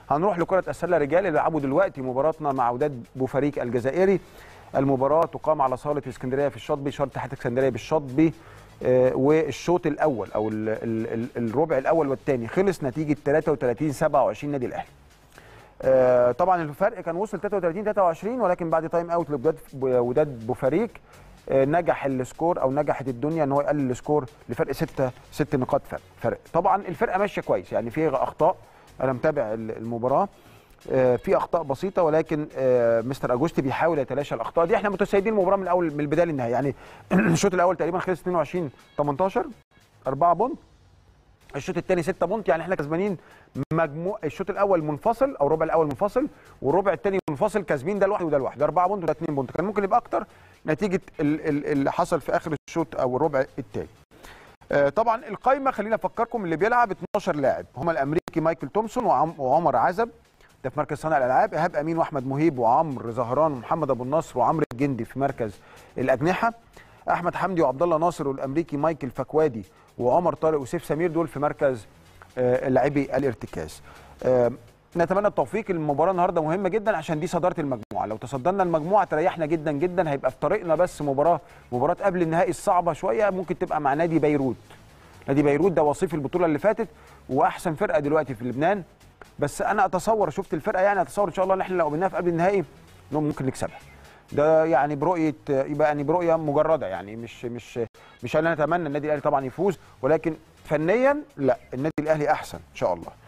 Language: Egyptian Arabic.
هنروح لكره السله رجال اللي بيلعبوا دلوقتي مباراتنا مع وداد بوفريق الجزائري المباراه تقام على صاله اسكندريه في الشاطبي شرط تحت اسكندريه بالشاطبي آه، والشوط الاول او ال- ال- ال- الربع الاول والثاني خلص نتيجه 33 27 نادي الاهلي آه، طبعا الفرق كان وصل 33 23 ولكن بعد تايم اوت لوداد وداد بوفريق آه، نجح السكور او نجحت الدنيا ان هو يقلل السكور لفرق 6 6 نقاط فرق فرق طبعا الفرقه ماشيه كويس يعني في اخطاء انا متابع ال- المباراه آه، في اخطاء بسيطه ولكن آه، مستر اجوستي بيحاول يتلاشى الاخطاء دي احنا متسيدين المباراه من الاول من البدايه للنهايه يعني الشوط الاول تقريبا خلص 22 18 4 بونت الشوط الثاني 6 بونت يعني احنا كسبانين مجموع الشوط الاول منفصل او الربع الاول منفصل والربع الثاني منفصل كاسبين ده لوحده وده لوحده 4 بونت وده 2 بونت كان ممكن يبقى اكتر نتيجه ال- ال- اللي حصل في اخر الشوط او الربع الثاني آه، طبعا القايمه خلينا افكركم اللي بيلعب 12 لاعب هم الامريكي مايكل تومسون وعم وعمر عزب ده في مركز صانع الالعاب ايهاب امين واحمد مهيب وعمرو زهران ومحمد ابو النصر وعمرو الجندي في مركز الاجنحه احمد حمدي وعبد الله ناصر والامريكي مايكل فكوادي وعمر طارق وسيف سمير دول في مركز آه، لاعبي الارتكاز آه، نتمنى التوفيق المباراه النهارده مهمه جدا عشان دي صداره المجموعه لو تصدرنا المجموعه تريحنا جدا جدا هيبقى في طريقنا بس مباراه مباراه قبل النهائي الصعبه شويه ممكن تبقى مع نادي بيروت نادي بيروت ده وصيف البطوله اللي فاتت واحسن فرقه دلوقتي في لبنان بس انا اتصور شفت الفرقه يعني اتصور ان شاء الله ان احنا لو قابلناها في قبل النهائي إنهم ممكن نكسبها ده يعني برؤيه يبقى يعني برؤيه مجرده يعني مش مش مش انا اتمنى النادي الاهلي طبعا يفوز ولكن فنيا لا النادي الاهلي احسن ان شاء الله